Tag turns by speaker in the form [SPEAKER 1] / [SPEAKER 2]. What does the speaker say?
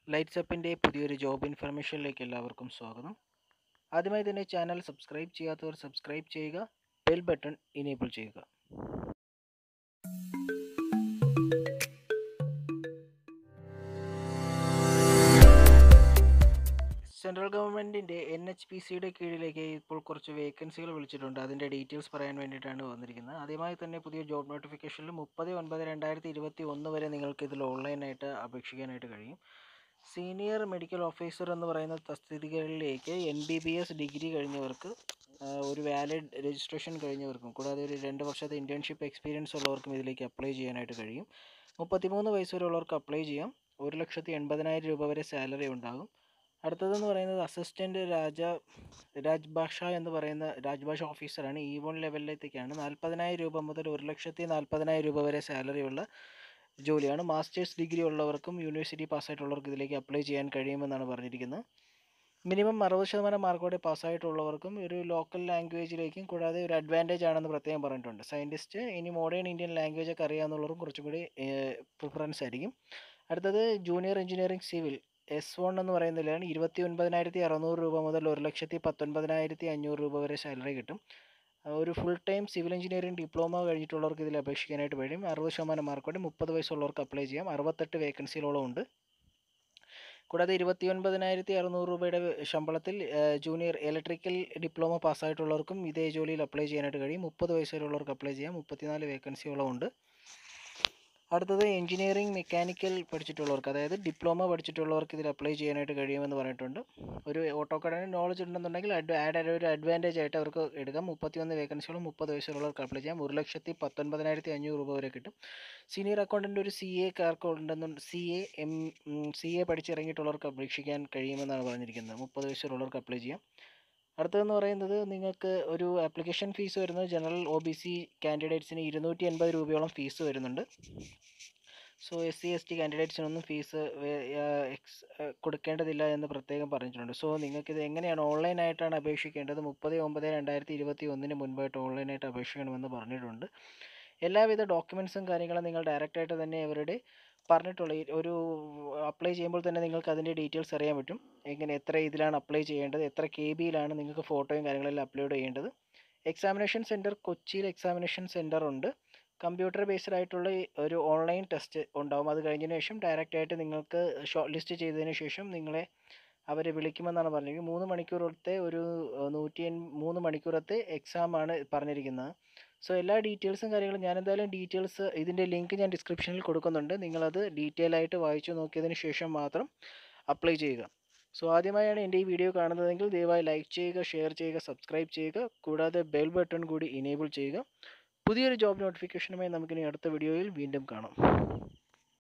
[SPEAKER 1] lights അപ്പിൻ്റെ പുതിയൊരു job ഇൻഫർമേഷനിലേക്ക് എല്ലാവർക്കും സ്വാഗതം ആദ്യമായി തന്നെ ചാനൽ സബ്സ്ക്രൈബ് ചെയ്യാത്തവർ സബ്സ്ക്രൈബ് ചെയ്യുക ബെൽ ബട്ടൺ ഇനേബിൾ ചെയ്യുക സെൻട്രൽ ഗവൺമെൻറ്റിൻ്റെ എൻ എച്ച് പി സിയുടെ കീഴിലേക്ക് ഇപ്പോൾ കുറച്ച് വേക്കൻസികൾ വിളിച്ചിട്ടുണ്ട് അതിൻ്റെ ഡീറ്റെയിൽസ് പറയാൻ വേണ്ടിയിട്ടാണ് വന്നിരിക്കുന്നത് ആദ്യമായി തന്നെ പുതിയ ജോബ് നോട്ടിഫിക്കേഷനിൽ മുപ്പത് ഒൻപത് രണ്ടായിരത്തി ഇരുപത്തി ഒന്ന് വരെ നിങ്ങൾക്ക് ഇതിൽ ഓൺലൈനായിട്ട് അപേക്ഷിക്കാനായിട്ട് കഴിയും സീനിയർ മെഡിക്കൽ ഓഫീസർ എന്ന് പറയുന്ന തസ്തികകളിലേക്ക് M B B S degree കഴിഞ്ഞവർക്ക് ആ, ഒരു വാലിഡ് രജിസ്ട്രേഷൻ കഴിഞ്ഞവർക്കും കൂടാതെ ഒരു രണ്ട് വർഷത്തെ ഇൻറ്റേൺഷിപ്പ് എക്സ്പീരിയൻസ് ഉള്ളവർക്കും ഇതിലേക്ക് അപ്ലൈ ചെയ്യാനായിട്ട് കഴിയും മുപ്പത്തിമൂന്ന് വയസ്സ് വരെ ഉള്ളവർക്ക് അപ്ലൈ ചെയ്യാം ഒരു ലക്ഷത്തി എൺപതിനായിരം രൂപ വരെ സാലറി ഉണ്ടാകും അടുത്തതെന്ന് പറയുന്നത് അസിസ്റ്റൻറ്റ് രാജ രാജ്ഭാഷ എന്ന് പറയുന്ന രാജ്ഭാഷ ഓഫീസറാണ് ഇ വൺ ലെവലിലേക്കാണ് നാൽപ്പതിനായിരം രൂപ മുതൽ ഒരു ലക്ഷത്തി നാൽപ്പതിനായിരം രൂപ വരെ സാലറി ഉള്ള ജോലിയാണ് മാസ്റ്റേഴ്സ് ഡിഗ്രി ഉള്ളവർക്കും യൂണിവേഴ്സിറ്റി പാസ്സായിട്ടുള്ളവർക്കും ഇതിലേക്ക് അപ്ലൈ ചെയ്യാൻ കഴിയുമെന്നാണ് പറഞ്ഞിരിക്കുന്നത് മിനിമം അറുപത് ശതമാനം മാർക്കോടെ പാസ്സായിട്ടുള്ളവർക്കും ഒരു ലോക്കൽ ലാംഗ്വേജിലേക്കും കൂടാതെ ഒരു അഡ്വാൻറ്റേജ് ആണെന്ന് പ്രത്യേകം പറഞ്ഞിട്ടുണ്ട് സയൻറ്റിസ്റ്റ് ഇനി മോഡേൺ ഇന്ത്യൻ ലാംഗ്വേജ് ഒക്കെ അറിയാവുന്നവർക്കും കുറച്ചും കൂടി പ്രിഫറൻസ് ആയിരിക്കും അടുത്തത് junior engineering civil S one എന്ന് പറയുന്നതിലാണ് ഇരുപത്തി ഒൻപതിനായിരത്തി അറുന്നൂറ് രൂപ മുതൽ ഒരു ലക്ഷത്തി പത്തൊൻപതിനായിരത്തി അഞ്ഞൂറ് രൂപ വരെ സാലറി കിട്ടും ആ, ഒരു full time civil engineering diploma കഴിഞ്ഞിട്ടുള്ളവർക്ക് ഇതിൽ അപേക്ഷിക്കാനായിട്ട് കഴിയും അറുപത് ശതമാനം മാർക്കോടെ മുപ്പത് വയസ്സുള്ളവർക്ക് അപ്ലൈ ചെയ്യാം അറുപത്തെട്ട് വേക്കൻസികളോളം ഉണ്ട് കൂടാതെ ഇരുപത്തി ഒൻപതിനായിരത്തി അറുന്നൂറ് രൂപയുടെ ശമ്പളത്തിൽ ജൂനിയർ ഇലക്ട്രിക്കൽ ഡിപ്ലോമ പാസ്സായിട്ടുള്ളവർക്കും ഇതേ ജോലിയിൽ അപ്ലൈ ചെയ്യാനായിട്ട് കഴിയും മുപ്പത് വയസ്സ് വരെയുള്ളവർക്ക് അപ്ലൈ ചെയ്യാം മുപ്പത്തിനാല് വേക്കൻസിയോളം ഉണ്ട് അടുത്തത് എഞ്ചിനീയറിംഗ് മെക്കാനിക്കൽ പഠിച്ചിട്ടുള്ളവർക്ക് അതായത് ഡിപ്ലോമ പഠിച്ചിട്ടുള്ളവർക്ക് ഇതിൽ അപ്ലൈ ചെയ്യാനായിട്ട് കഴിയുമെന്ന് പറഞ്ഞിട്ടുണ്ട് ഒരു ഓട്ടോ കടന് നോളജ് ഉണ്ടെന്നുണ്ടെങ്കിൽ അഡ് ആഡ് ഒരു അഡ്വാൻറ്റേജ് ആയിട്ട് അവർക്ക് എടുക്കാം മുപ്പത്തിയൊന്ന് വേക്കൻസികളും മുപ്പത് വയസ്സുള്ളവർക്ക് അപ്ലൈ ചെയ്യാം ഒരു ലക്ഷത്തി പത്തൊൻപതിനായിരത്തി അഞ്ഞൂറ് രൂപ വരെ കിട്ടും സീനിയർ അക്കൗണ്ടൻ്റ് ഒരു സി എ കാർക്ക് ഉണ്ടെന്നു C A M C A പഠിച്ചിറങ്ങിയിട്ടുള്ളവർക്ക് അപേക്ഷിക്കാൻ കഴിയുമെന്നാണ് പറഞ്ഞിരിക്കുന്നത് മുപ്പത് വയസ്സുള്ളവർക്ക് അപ്ലൈ ചെയ്യാം അടുത്തതെന്ന് പറയുന്നത് നിങ്ങൾക്ക് ഒരു ആപ്ലിക്കേഷൻ ഫീസ് വരുന്നത് ജനറൽ ഒ ബി സി കാൻഡിഡേറ്റ്സിന് ഇരുന്നൂറ്റി എൺപത് രൂപയോളം ഫീസ് വരുന്നുണ്ട് so S C S T കാൻഡിഡേറ്റ്സിനൊന്നും ഫീസ് എക്സ് കൊടുക്കേണ്ടതില്ല എന്ന് പ്രത്യേകം പറഞ്ഞിട്ടുണ്ട് സോ നിങ്ങൾക്കിത് എങ്ങനെയാണ് ഓൺലൈനായിട്ടാണ് അപേക്ഷിക്കേണ്ടത് മുപ്പത് ഒമ്പത് രണ്ടായിരത്തി ഇരുപത്തി ഒന്നിന് മുൻപായിട്ട് ഓൺലൈനായിട്ട് അപേക്ഷിക്കണമെന്ന് പറഞ്ഞിട്ടുണ്ട് എല്ലാവിധ ഡോക്യുമെൻസും കാര്യങ്ങളും നിങ്ങൾ ഡയറക്റ്റായിട്ട് തന്നെ അവരുടെ പറഞ്ഞിട്ടുള്ള ഈ ഒരു അപ്ലൈ ചെയ്യുമ്പോൾ തന്നെ നിങ്ങൾക്ക് അതിൻ്റെ ഡീറ്റെയിൽസ് അറിയാൻ പറ്റും എങ്ങനെ എത്ര ഇതിലാണ് അപ്ലൈ ചെയ്യേണ്ടത് എത്ര കെ ബിയിലാണ് നിങ്ങൾക്ക് ഫോട്ടോയും കാര്യങ്ങളെല്ലാം അപ്ലോഡ് ചെയ്യേണ്ടത് എക്സാമിനേഷൻ സെൻറ്റർ കൊച്ചിയിൽ എക്സാമിനേഷൻ സെൻറ്റർ ഉണ്ട് കമ്പ്യൂട്ടർ ബേസ്ഡ് ആയിട്ടുള്ള ഈ ഒരു ഓൺലൈൻ ടെസ്റ്റ് ഉണ്ടാവും അത് കഴിഞ്ഞതിന് ശേഷം ഡയറക്റ്റ് ആയിട്ട് നിങ്ങൾക്ക് ഷോർട്ട് ലിസ്റ്റ് ചെയ്തതിന് ശേഷം നിങ്ങളെ അവരെ വിളിക്കുമെന്നാണ് പറഞ്ഞിരിക്കുന്നത് മൂന്ന് മണിക്കൂറത്തെ ഒരു ഏഹ്, നൂറ്റി എൺ മൂന്ന് മണിക്കൂറത്തെ എക്സാം ആണ് പറഞ്ഞിരിക്കുന്നത് സോ എല്ലാ ഡീറ്റെയിൽസും കാര്യങ്ങളും ഞാൻ എന്തായാലും ഡീറ്റെയിൽസ് ഇതിൻ്റെ ലിങ്ക് ഞാൻ ഡിസ്ക്രിപ്ഷനിൽ കൊടുക്കുന്നുണ്ട് നിങ്ങളത് ഡീറ്റെയിൽ ആയിട്ട് വായിച്ചു നോക്കിയതിന് ശേഷം മാത്രം അപ്ലൈ ചെയ്യുക സോ ആദ്യമായാണ് എൻ്റെ ഈ വീഡിയോ കാണുന്നതെങ്കിൽ ദയവായി ലൈക്ക് ചെയ്യുക ഷെയർ ചെയ്യുക സബ്സ്ക്രൈബ് ചെയ്യുക കൂടാതെ ബെൽ ബട്ടൺ കൂടി ഇനേബിൾ ചെയ്യുക പുതിയൊരു ജോബ് നോട്ടിഫിക്കേഷനുമായി നമുക്കിനി അടുത്ത വീഡിയോയിൽ വീണ്ടും കാണാം